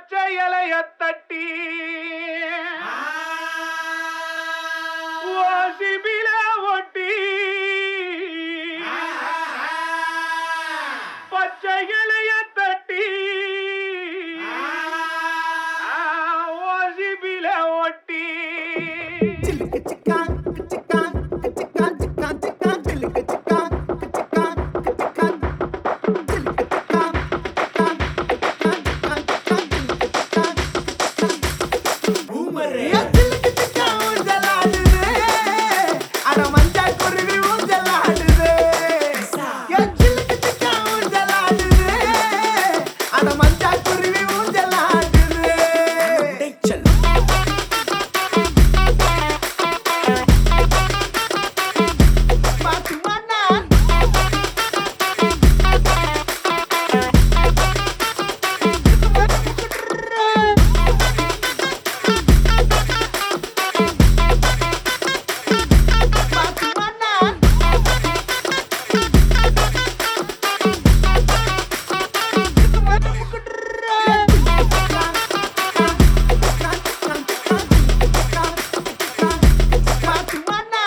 பச்சை இலைய தட்டி ஓசிபில ஒட்டி பச்சை இலைய தட்டி ஓசிபில ஒட்டி சிலுக்கு சிக்கான் சிக்கான் சிக்கான் சிக்கான் சிக்கான் சிலுக்கு சிக்கான் சிக்கான் சிக்கான் சிலுக்கு சிக்கான் சிக்கான் சிக்கான் சிக்கான் சிக்கான் பூமரே சிலுக்கு சிக்கான் ஊஞ்சலாடுது அட மஞ்சா குருவி ஊஞ்சலாடுது என் சிலுக்கு சிக்கான் ஊஞ்சலாடுது அட மஞ்சா குருவி ஊஞ்சலாடுது பாத்து மன்னா பாத்து மன்னா பாத்து மன்னா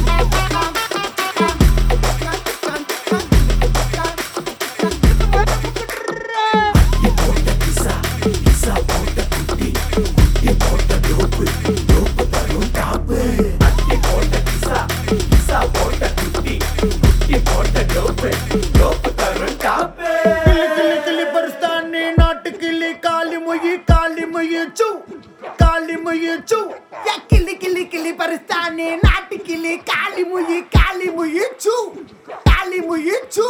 கிளி கிளி கிளி பரிஸ்தானி நாட்டு கிளி காலி மொழி காலி மொழி சூ காலி மொழி சூ யா கிளி கிளி கிளி பரிஸ்தானி நாட்டு கிளி காலி மொழி காலி மொழி சூ காலி மொழி சூ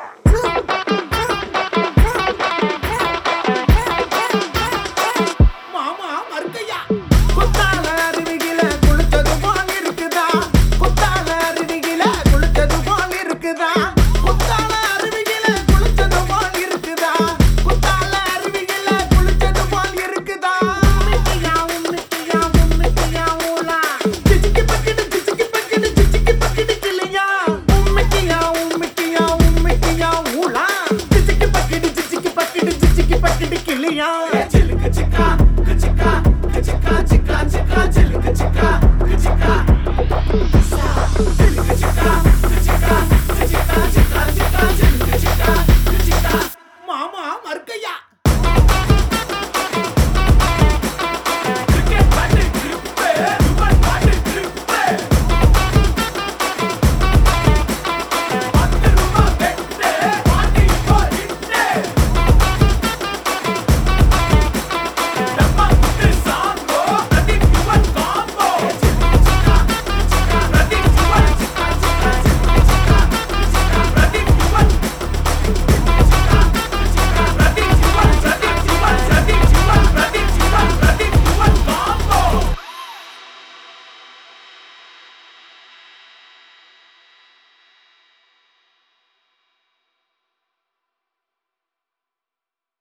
மாமா மறுக்கையா குத்தால அருவிகில குளிச்சது போல் இருக்குதா குத்தால அருவிகில குளிச்சது போல் இருக்குதா குத்தால அருவிகில குளிச்சது போல் இருக்குதா குத்தால அருவிகில குளிச்சது போல் இருக்குதா உம்மிட்டியா உம்மிட்டியா உம்மிட்டியா ஊலா சிச்சிக்கி பக்கிடு சிச்சிக்கி பக்கிடு சிச்சிக்கி பக்கிடு கிளியா உம்மிட்டியா உம்மிட்டியா உம்மிட்டியா ஊலா சிச்சிக்கி பக்கிடு சிச்சிக்கி பக்கிடு சிச்சிக்கி பக்கிடு கிளியா